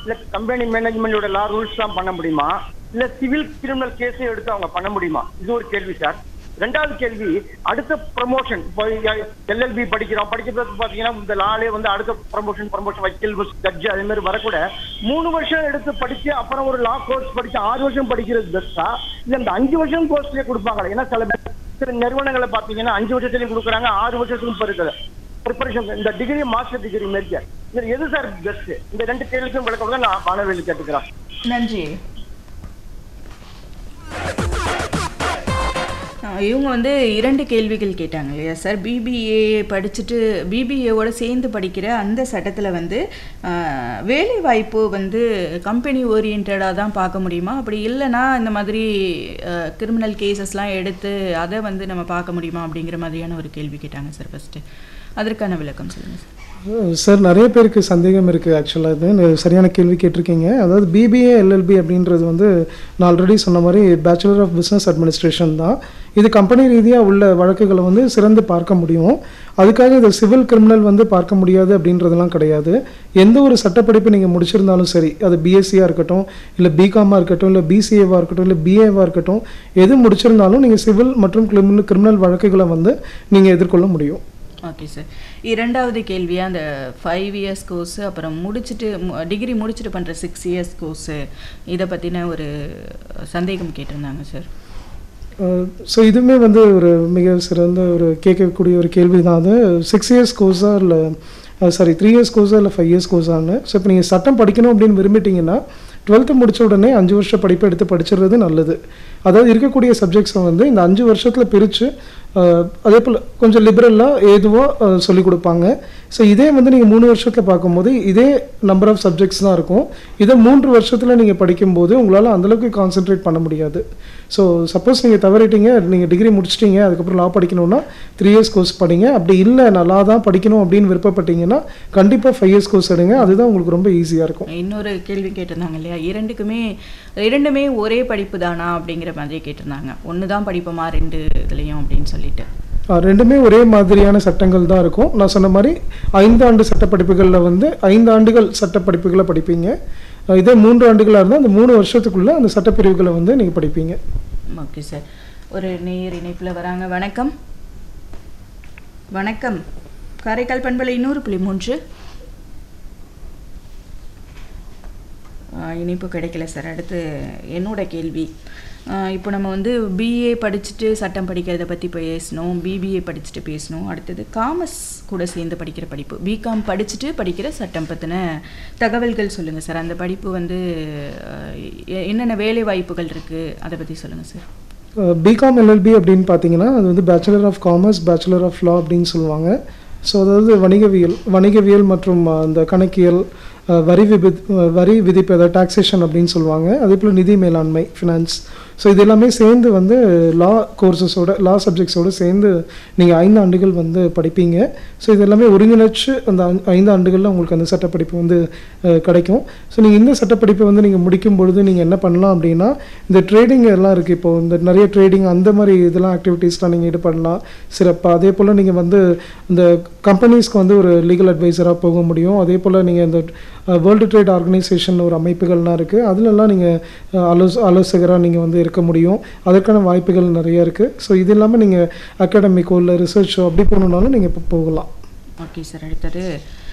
இல்ல கம்பெனி மேனேஜ்மெண்டோட லா ரூல்ஸ் தான் பண்ண முடியுமா இல்ல சிவில் கிரிமினல் கேஸே எடுத்து அவங்க பண்ண முடியுமா இது ஒரு கேள்வி சார் ரெண்டாவது கேள்வி அடுத்த ப்ரமோஷன் இப்போ எல்எல்பி படிக்கிறோம் படிக்கிறது பாத்தீங்கன்னா இந்த லாலே வந்து அடுத்த ப்ரமோஷன் ப்ரமோஷன் வக்கீல் ஜட்ஜ் அதே மாதிரி வரக்கூட மூணு வருஷம் எடுத்து படிச்சு அப்புறம் ஒரு லா கோர்ஸ் படிச்சு ஆறு வருஷம் படிக்கிறது பெஸ்டா இல்ல இந்த அஞ்சு வருஷம் கோர்ஸ்லயே கொடுப்பாங்க ஏன்னா சில பேர் சில நிறுவனங்களை பாத்தீங்கன்னா அஞ்சு வருஷத்துலயும் கொடுக்குறாங்க ஆறு வருஷத்துக்கும் இப்போ இருக்குது ப்ரிப்பரேஷன் இந்த டிகிரி மாஸ்டர் டிகிரி மேற்க இதுல எது சார் பெஸ்ட் இந்த ரெண்டு கேள்விக்கும் விளக்கம் தான் நான் மாணவர்கள் கேட்டுக்கிறேன் நன்றி ஆ, இவங்க வந்து இரண்டு கேள்விகள் கேட்டாங்க இல்லையா சார் பிபிஏ படிச்சுட்டு பிபிஏவோட சேர்ந்து படிக்கிற அந்த சட்டத்தில் வந்து ஆ, வேலை வாய்ப்பு வந்து கம்பெனி ஓரியன்டாக தான் பார்க்க முடியுமா அப்படி இல்லைன்னா இந்த மாதிரி கிரிமினல் கேசஸ்லாம் எடுத்து அதை வந்து நம்ம பார்க்க முடியுமா அப்படிங்கிற மாதிரியான ஒரு கேள்வி கேட்டாங்க சார் ஃபஸ்ட்டு அதற்கான விளக்கம் சொல்லுங்கள் சார் சார் நிறைய பேருக்கு சந்தேகம் இருக்குது ஆக்சுவலாக இது ந- சரியான கேள்வி கேட்டிருக்கீங்க அதாவது பிபிஏ எல்எல்பி அப்படின்றது வந்து நான் ஆல்ரெடி சொன்ன மாதிரி பேச்சுலர் ஆஃப் பிஸ்னஸ் அட்மினிஸ்ட்ரேஷன் தான் இது கம்பெனி ரீதியாக உள்ள வழக்குகளை வந்து சிறந்து பார்க்க முடியும் அதுக்காக இது சிவில் கிரிமினல் வந்து பார்க்க முடியாது அப்படின்றதெல்லாம் கிடையாது எந்த ஒரு சட்டப்படிப்பு நீங்கள் முடிச்சிருந்தாலும் சரி அது பிஎஸ்சியாக இருக்கட்டும் இல்லை பிகாமாக இருக்கட்டும் இல்லை பிசிஏவாக இருக்கட்டும் இல்லை பிஏவாக இருக்கட்டும் எது முடிச்சிருந்தாலும் நீங்கள் சிவில் மற்றும் கிரிமினல் கிரிமினல் வழக்குகளை வந்து நீங்கள் எதிர்கொள்ள முடியும் ஓகே சார் இரண்டாவது கேள்வியாக அந்த ஃபைவ் இயர்ஸ் கோர்ஸு அப்புறம் முடிச்சுட்டு டிகிரி முடிச்சுட்டு பண்ணுற சிக்ஸ் இயர்ஸ் கோர்ஸு இதை பற்றின ஒரு சந்தேகம் கேட்டிருந்தாங்க சார் ஸோ இதுவுமே வந்து ஒரு மிக சிறந்த ஒரு கேட்கக்கூடிய ஒரு கேள்வி தான் அது சிக்ஸ் இயர்ஸ் கோர்ஸா இல்லை சாரி த்ரீ இயர்ஸ் கோர்ஸா இல்லை ஃபைவ் இயர்ஸ் கோர்ஸான்னு ஸோ இப்போ நீங்கள் சட்டம் படிக்கணும் அப்படின்னு விரும்பிட்டீங்கன்னா டுவெல்த்து முடிச்ச உடனே அஞ்சு வருஷ படிப்பை எடுத்து படிச்சிடுறது நல்லது அதாவது இருக்கக்கூடிய சப்ஜெக்ட்ஸை வந்து இந்த அஞ்சு வருஷத்தில் பிரித்து அதே போல் கொஞ்சம் லிபரலாக ஏதுவாக சொல்லிக் கொடுப்பாங்க ஸோ இதே வந்து நீங்கள் மூணு வருஷத்தில் பார்க்கும்போது இதே நம்பர் ஆஃப் சப்ஜெக்ட்ஸ் தான் இருக்கும் இதை மூன்று வருஷத்தில் நீங்கள் படிக்கும்போது உங்களால் அந்தளவுக்கு கான்சென்ட்ரேட் பண்ண முடியாது ஸோ சப்போஸ் நீங்கள் தவறிட்டீங்க நீங்கள் டிகிரி முடிச்சிட்டீங்க அதுக்கப்புறம் லா படிக்கணும்னா த்ரீ இயர்ஸ் கோர்ஸ் படிங்க அப்படி இல்லை நான் லா தான் படிக்கணும் அப்படின்னு விருப்பப்பட்டீங்கன்னா கண்டிப்பாக ஃபைவ் இயர்ஸ் கோர்ஸ் எடுங்க அதுதான் உங்களுக்கு ரொம்ப ஈஸியாக இருக்கும் இன்னொரு கேள்வி கேட்டிருந்தாங்க இல்லையா இரண்டுக்குமே இரண்டுமே ஒரே படிப்பு தானா அப்படிங்கிற மாதிரி கேட்டிருந்தாங்க ஒன்று தான் படிப்போமா ரெண்டு இதுலேயும் அப்படின்னு சொல்லிட்டு ஆ, ரெண்டுமே ஒரே மாதிரியான சட்டங்கள் தான் இருக்கும் நான் சொன்ன மாதிரி ஐந்தாண்டு சட்டப்படிப்புகளில் வந்து ஐந்து ஆண்டுகள் சட்டப்படிப்புகளை படிப்பீங்க ஆ, இதே மூன்று ஆண்டுகளாக இருந்தால் அந்த மூணு வருஷத்துக்குள்ளே அந்த சட்டப்பிரிவுகளை வந்து நீங்கள் படிப்பீங்க ஓகே சார் ஒரு நேர் இணைப்பில் வராங்க வணக்கம் வணக்கம் காரைக்கால் பண்பலை இன்னொரு புள்ளி மூன்று ஆ, இணைப்பு கிடைக்கல சார் அடுத்து என்னோட கேள்வி ஆ, இப்போ நம்ம வந்து பிஏ படிச்சுட்டு சட்டம் படிக்கிறத பற்றி பேசணும் பிபிஏ படிச்சுட்டு பேசணும் அடுத்தது காமர்ஸ் கூட சேர்ந்து படிக்கிற படிப்பு பிகாம் படிச்சுட்டு படிக்கிற சட்டம் பற்றின தகவல்கள் சொல்லுங்கள் சார் அந்த படிப்பு வந்து ஆ, எ- என்னென்ன வேலை வாய்ப்புகள் இருக்குது அதை பற்றி சொல்லுங்கள் சார் பிகாம் எல்எல்பி அப்படின்னு பார்த்தீங்கன்னா அது வந்து bachelor of commerce bachelor of law அப்படின்னு சொல்லுவாங்க ஸோ அதாவது வணிகவியல் வணிகவியல் மற்றும் அஹ், அந்த கணக்கியல் அஹ், வரி விபி வரி விதிப்பு அதாவது டாக்ஸேஷன் அப்படின்னு சொல்லுவாங்க அதே போல் நிதி மேலாண்மை ஃபினான்ஸ் ஸோ இது எல்லாமே சேர்ந்து வந்து லா கோர்சஸோட லா சப்ஜெக்ட்ஸோடு சேர்ந்து நீங்கள் ஐந்து ஆண்டுகள் வந்து படிப்பீங்க ஸோ இது எல்லாமே ஒருங்கிணைச்சு அந்த ஐந்து- ஐந்து ஆண்டுகளில் உங்களுக்கு அந்த சட்டப்படிப்பு வந்து அஹ், கிடைக்கும் ஸோ நீங்கள் இந்த சட்டப்படிப்பை வந்து நீங்கள் முடிக்கும் பொழுது நீங்கள் என்ன பண்ணலாம் அப்படின்னா இந்த ட்ரேடிங் எல்லாம் இருக்குது இப்போ இந்த நிறைய ட்ரேடிங் அந்த மாதிரி இதெல்லாம் ஆக்டிவிட்டீஸ்லாம் நீங்கள் ஈடுபடலாம் சிறப்பாக அதே போல் நீங்கள் வந்து இந்த கம்பெனிஸ்க்கு வந்து ஒரு லீகல் அட்வைசராக போக முடியும் அதே போல் நீங்கள் இந்த வேர்ல்டு ட்ரேட் ஆர்கனைசேஷன் ஒரு அமைப்புகள்லாம் இருக்குது அதிலெல்லாம் நீங்கள் ஆலோச ஆலோசகராக நீங்கள் வந்து இருக்க முடியும் அதற்கான வாய்ப்புகள் நிறைய இருக்குது ஸோ இது இல்லாமல் நீங்கள் அகாடமிக்கோ இல்லை ரிசர்ச்சோ அப்படி போகணுன்னாலும் நீங்கள் இப்போ போகலாம் ஓகே சார் அடுத்தது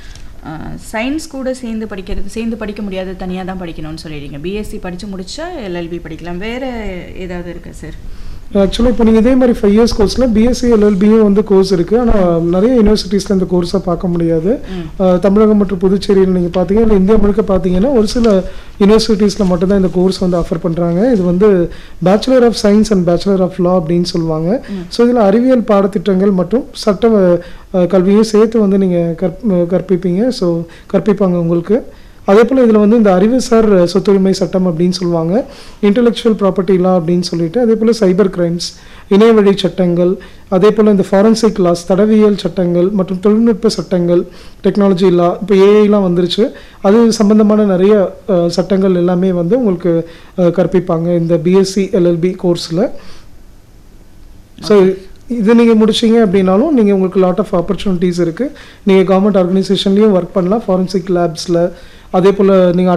சயின்ஸ் கூட சேர்ந்து படிக்கிறது சேர்ந்து படிக்க முடியாது தனியாக தான் படிக்கணும்னு சொல்லிடுங்க பிஎஸ்சி படித்து முடிச்சா எல்எல்பி படிக்கலாம் வேறு ஏதாவது இருக்கா சார் ஆக்சுவலாக இப்போ நீங்கள் இதே மாதிரி ஃபைவ் இயர்ஸ் கோர்ஸில் பிஎஸ்சி எல்எல்பியும் வந்து கோர்ஸ் இருக்குது ஆனால் நிறைய யூனிவர்சிட்டிஸில் இந்த கோர்ஸை பார்க்க முடியாது அஹ், தமிழகம் மற்றும் புதுச்சேரியில் நீங்கள் பார்த்தீங்கன்னா இல்லை இந்தியா முழுக்க பார்த்தீங்கன்னா ஒரு சில யூனிவர்சிட்டிஸில் மட்டும்தான் இந்த கோர்ஸ் வந்து ஆஃபர் பண்ணுறாங்க இது வந்து bachelor of science and bachelor of law அப்படின்னு சொல்லுவாங்க ஸோ இதில் அறிவியல் பாடத்திட்டங்கள் மற்றும் சட்ட அஹ், கல்வியும் சேர்த்து வந்து நீங்கள் கற் கற்பிப்பீங்க ஸோ கற்பிப்பாங்க உங்களுக்கு அதே போல் இதில் வந்து இந்த அறிவுசார் சொத்துரிமை சட்டம் அப்படின்னு சொல்லுவாங்க இன்டெலெக்சுவல் ப்ராப்பர்ட்டி லா அப்படின்னு சொல்லிட்டு அதே போல் சைபர் கிரைம்ஸ் இணையவழி சட்டங்கள் அதே போல் இந்த ஃபாரன்சிக் லாஸ் தடவியல் சட்டங்கள் மற்றும் தொழில்நுட்ப சட்டங்கள் டெக்னாலஜி லா இப்போ ஏஐலாம் வந்துருச்சு அது சம்பந்தமான நிறைய அஹ், சட்டங்கள் எல்லாமே வந்து உங்களுக்கு அஹ், கற்பிப்பாங்க இந்த பிஎஸ்சி எல்எல்பி கோர்ஸில் ஸோ இது நீங்கள் முடிச்சீங்க அப்படின்னாலும் நீங்கள் உங்களுக்கு லாட் ஆஃப் ஆப்பர்ச்சுனிட்டிஸ் இருக்குது நீங்கள் கவர்மெண்ட் ஆர்கனைசேஷன்லேயும் ஒர்க் பண்ணலாம் ஃபாரன்சிக் லேப்ஸில் அதே போல் நீங்கள்